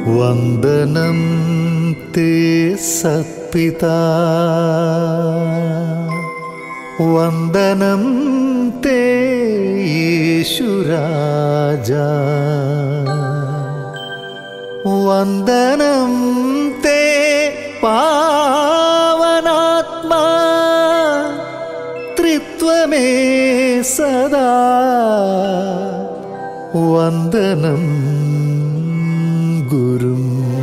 വന്ദനം തേ സത്പിതാ വന്ദനം തേ യേശുരാജ വന്ദനം തേ പാവനാത്മാ ത്രിത്വമേ സദാ വന്ദനം ഗുരും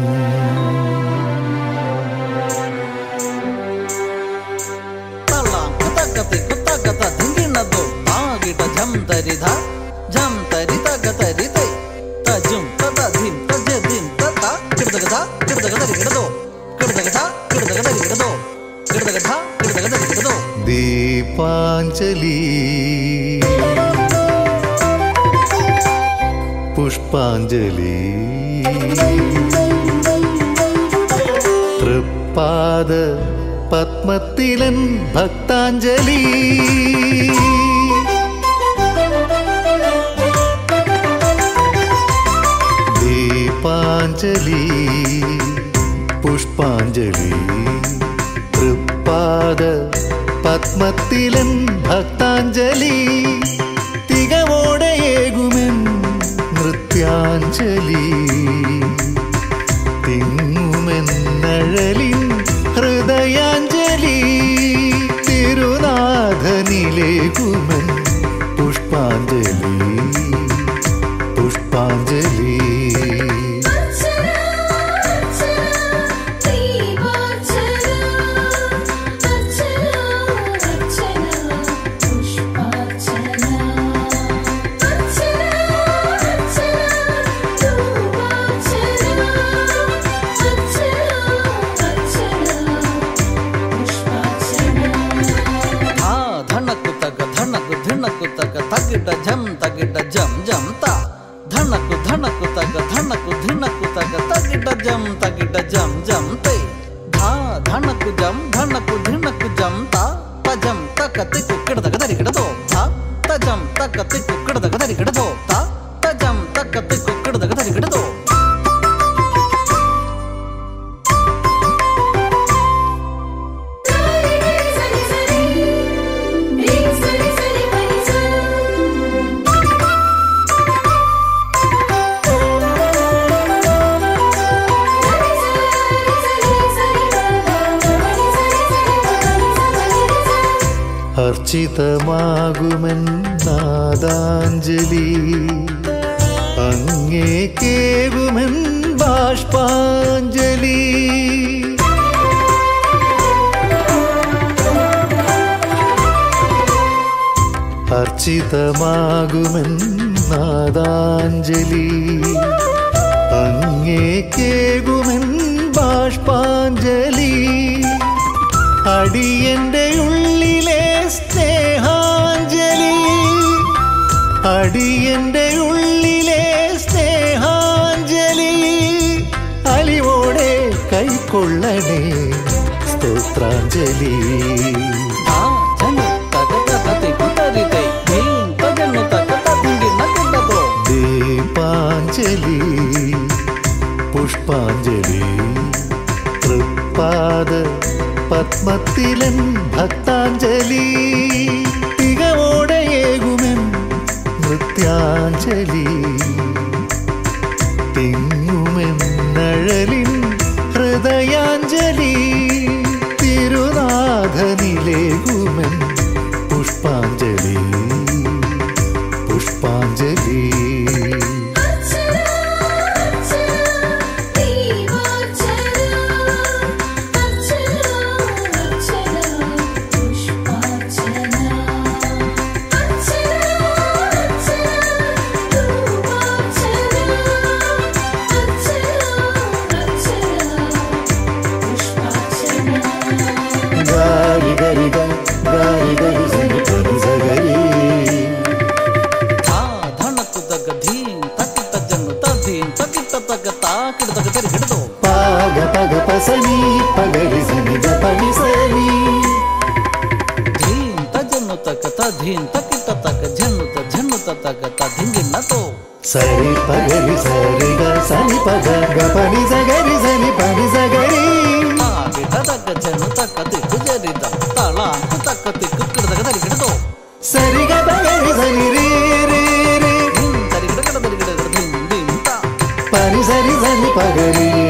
ತಳ್ಳಾಂ ಕುತಕತಿ ಕುತಕತ ಧಿಂಗಿಣದು ತಾಗಿಟ ಝಂ ತರಿಧ ಝಂ ತರಿತ ಗತರಿ ತೈ ತಜುಂ ತತ ಧಿಂ ತಜ ಧಿಂ ತತ ಕಿಡದಗದ ಕಿಡದಗದರಿ ಗಿಡದು ಕಿಡದಗದ ಕಿಡದಗದರಿ ಗಿಡದು ಕಿಡದಗದ ಕಿಡದಗದರಿ ಗಿಡದು ദീപാഞ്ജലി പുഷ്പാഞ്ജലി തൃപ്പാദ പത്മത്തിലൻ ഭക്താഞ്ജലി ദീപാഞ്ജലി പുഷ്പാഞ്ജലി തൃപ്പാദ പത്മത്തിലൻ ഭക്താഞ്ജലി തികവോടെയേകുമെൻ നൃത്യാഞ്ജലി തിങ്ങുമെന്നഴലിൻ ഹൃദയാഞ്ജലി തിരുനാഥനിലേകുമെൻ പുഷ്പാഞ്ജലി പുഷ്പാഞ്ജലി അർച്ചന അർച്ചന ദീപാർച്ചന അർച്ചന അർച്ചന പുഷ്പാർച്ചന അർച്ചന അർച്ചന ധൂപാർച്ചന അർച്ചന അർച്ചന പുഷ്പാർച്ചന ಆ ಧಣಕು ತಗ ಧಣಕು ಧಿಣಕು ತಗ ತಗಿಡ ಝಂ ತಗಿಡ ಜಂ ಜಂ ತ ಧಣಕು ಧಣಕು ತಗ ಧಣಕು ಧಿಣಕು ತಗ ತಗಿಡ ಜಂ ತಗಿಡ ಜಂ ಜಂ ತೈ ಧಾ ಧಣಕು ಜಂ ಧಣಕು ಧಿಣಕು ಜಂ ತ ತಜಂ ತಕ ತಿಕ್ಕು ಕಿಡದಗ ದರಿ ಗಿಡದೋ ಥ ತಜಂ ತಕ ತಿಕ್ಕು ಕಿಡದಗ ದರಿ ಗಿಡದೋ ತ ತಜಂ ತಕ ತಿಕ್ಕು ಕಿಡದಗ ದರಿ ಗಿಡದೋ സരി സരി നീ സരി സരി പനി സരി അർച്ചിതമാകുമെൻ നാദാഞ്ജലി അങ്ങേക്കേകുമെൻ ബാഷ്പാഞ്ജലി അർച്ചിതമാകുമെൻ നാദാഞ്ജലി അങ്ങേക്കേകുമെൻ ബാഷ്പാഞ്ജലി അടിയന്റെ ഉള്ളിലെ സ്നേഹാഞ്ജലി അടിയന്റെ ഉള്ളിലെ സ്നേഹാഞ്ജലി അലിവോടെ കൈക്കൊള്ളണേ സ്തോത്രാഞ്ജലി ಧಾ ಝನು ತಗ ತಗ ತಿಕ್ಕು ತರಿ ತೈ ಧೀಂ ತಜನು ತಗ ತದಿಂಗಿ ನಗಿಡದೋ ദീപാഞ്ജലി പുഷ്പാഞ്ജലി തൃപ്പാദ പത്മത്തിലൻ ഭക്താഞ്ജലി തികവോടെയേകുമെൻ നൃത്യാഞ്ജലി തിങ്ങുമെന്നഴലിൻ ഹൃദയാഞ്ജലി തിരുനാഥനിലേകുമെൻ പുഷ്പാഞ്ജലി പുഷ്പാഞ്ജലി അർച്ചന അർച്ചന ദീപാർച്ചന അർച്ചന അർച്ചന പുഷ്പാർച്ചന അർച്ചന അർച്ചന ധൂപാർച്ചന അർച്ചന അർച്ചന പുഷ്പാർച്ചന ഗാരി ഗരി ഗ ഗാരി ഗരി സരി പരി സഗരി ಧಾ ಧಣಕು ತಗ ಧೀಂ ತಕ್ಕಿ ತಜ್ಜನು ತಧೀಂ ತಕ್ಕಿಟ್ಟ ತಗ ತಾಕಿಡ ತಗ ತರಿ ಗಿಡದೋ പാഗ പഗ പസനി പഗരി സനി ഗ പനി സനി ಧೀಂ ತಜನು ತಗ ತಧೀಂ ತಕ್ಕಿಟ್ಟ ತಗ ಝನ್ನು ತ ಝನ್ನು ತ ತಗ ತದಿಂಗಿ ನತೋ సరి పగరి సరిగా సని పగ గపని సగరి సని పని సగరి తాగిట తగ్గ జను తక్క తిక్కు జరిదం తళాంకు తక్క తిక్కు కిడదగ తరిగిడతో సరిగా పగరి సని రే రే రే ధిం తరిగిడ కిడ తరిగిడ ధిం ధిం తా పని సరి సని పగరి